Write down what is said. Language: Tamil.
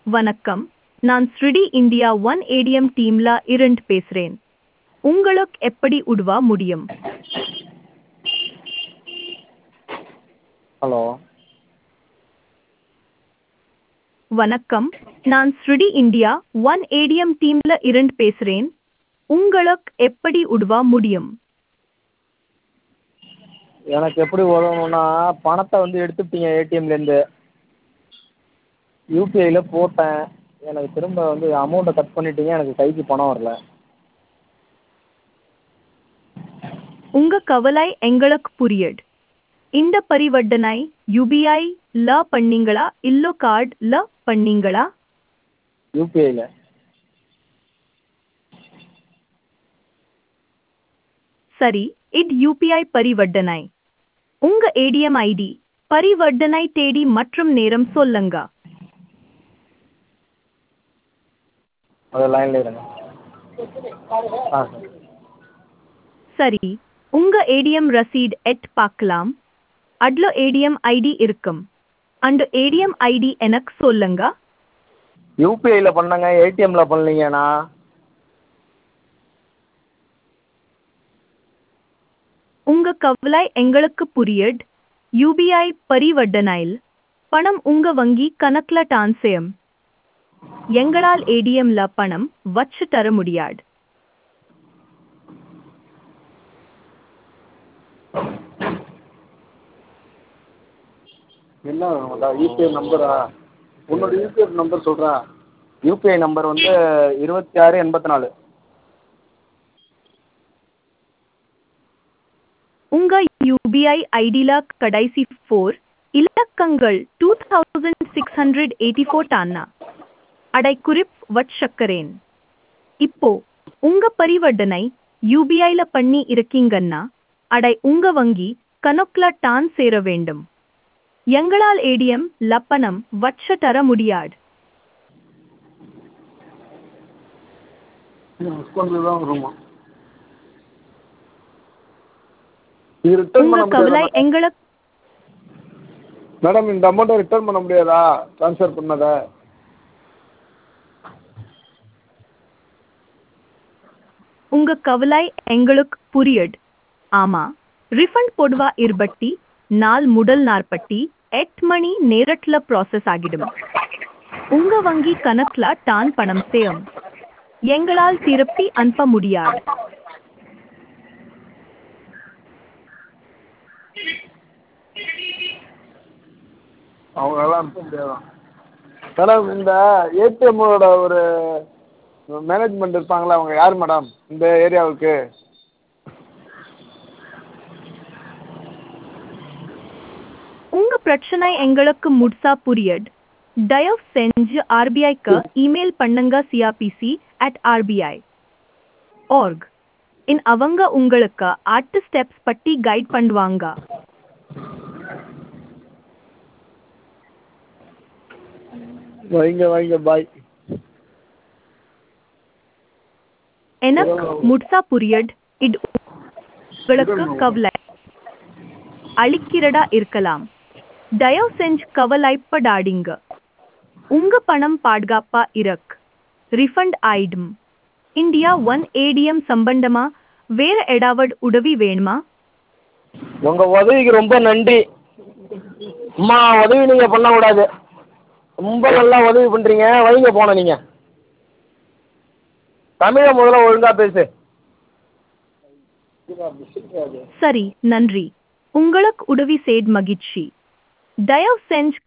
வணக்கம் நான் ஸ்ருடி இந்தியா ஒன் ஏடிஎம் டீம்ல இருந்து பேசுறேன் உங்களுக்கு எப்படி உதவ முடியும் ஹலோ வணக்கம் நான் ஸ்ருடி இந்தியா ஒன் ஏடிஎம் டீம்ல இருந்து பேசுறேன் உங்களுக்கு எப்படி உதவ முடியும் எனக்கு எப்படி உதவணும்னா பணத்தை வந்து எடுத்துட்டீங்க ஏடிஎம்லேருந்து யூபிஐயில் போட்டேன் எனக்கு திரும்ப வந்து அமௌண்ட்டை கட் பண்ணிட்டீங்க எனக்கு கைக்கு பணம் வரல உங்க கவலை எங்களுக்கு புரியுது இந்த பரிவர்த்தனை யூபிஐ ல பண்ணீங்களா இல்லோ கார்டு ல பண்ணீங்களா யூபிஐயில் சரி இது யூபிஐ பரிவர்த்தனை உங்க ஏடிஎம் ஐடி பரிவர்த்தனை தேதி மற்றும் நேரம் சொல்லுங்க அது லைனில் இருங்க ஆ சரி சரி உங்க ஏடிஎம் ரசீட் எட் பார்க்கலாம் அதுல ஏடிஎம் ஐடி இருக்கும் அந்த ஏடிஎம் ஐடி எனக்கு சொல்லுங்க யூபிஐயில் பண்ணேங்க ஏடிஎம்மில் பண்ணலீங்கண்ணா உங்க கவலை எங்களுக்கு புரியுது யூபிஐ பரிவர்த்தனையில் பணம் உங்க வங்கி கணக்குல டான்சேயம் எங்களால் ஏடிஎம்ல பணம் வச்சு தர முடியாது என்ன யூபிஐ நம்பரா உன்னோட யூபிஐ நம்பர் சொல்கிறா யூபிஐ நம்பர் வந்து இருபத்தி ஆறு எண்பத்தி நாலு உங்க யூபிஐ ஐடில கடைசி ஃபோர் இலக்கங்கள் two thousand six hundred eighty four டான்னா அடை குறிப் வச்சக்கரேன் இப்போ உங்க பரிவர்த்தனை யூபிஐல பண்ணி இருக்கீங்கன்னா அடை உங்க வங்கி கணக்குல டான் சேர வேண்டும் எங்களால் ஏடிஎம் லப்பணம் வச்ச தர முடியாது அக்கௌண்ட்டில் தான் வருமா இது ரிட்டர்ன் உங்க பண்ண கவலை முடியாதா எங்களுக்கு மேடம் இந்த அமௌண்ட்டை ரிட்டர்ன் பண்ண முடியாதா ட்ரான்ஸ்ஃபர் பண்ணதை உங்க கவலை எங்களுக்கு புரியுது ஆமா ரிஃபண்ட் போடுவா இருபட்டி நாள் முதல் நாற்பட்டி எட்டு மணி நேரத்துல ப்ராசஸ் ஆகிடும் உங்க வங்கி கணக்குல டான் பணம் சேரும் எங்களால் திருப்பி அனுப்ப முடியாது அவங்களால அனுப்ப முடியாதான் மேடம் இந்த ஏடிஎம்மோட ஒரு மேனேஜ்மெண்ட் இருப்பாங்களே அவங்க யார் மேடம் இந்த ஏரியாவுக்கு உங்க பிரச்சனை எங்களுக்கு முழுசா புரியுது தயவு செஞ்சு ஆர்பிஐக்கு இமெயில் பண்ணுங்க CRPC at RBI org in அவங்க உங்களுக்கு ஆட்டு ஸ்டெப்ஸ் பற்றி கைட் பண்ணுவாங்க வைங்க வைங்க பாய் எனக்கு முழுசா புரியுது இது உங்களுக்கு கவலை அளிக்கிறதா இருக்கலாம் தயவு செஞ்சு கவலைப்படாதீங்க உங்க பணம் பாதுகாப்பா இருக்கு ரிஃபண்ட் ஆயிடும் இந்தியா ஒன் ஏடிஎம் சம்பந்தமா வேற ஏதாவது உதவி வேணுமா உங்கள் உதவிக்கு ரொம்ப நன்றி அம்மா உதவி நீங்கள் பண்ணக்கூடாது ரொம்ப நல்லா உதவி பண்ணுறீங்க வைங்க போன நீங்கள் தமிழை முதல்ல ஒழுங்காக பேசு சரி நன்றி உங்களுக்கு உதவி செய்த மகிழ்ச்சி தயவு செஞ்சு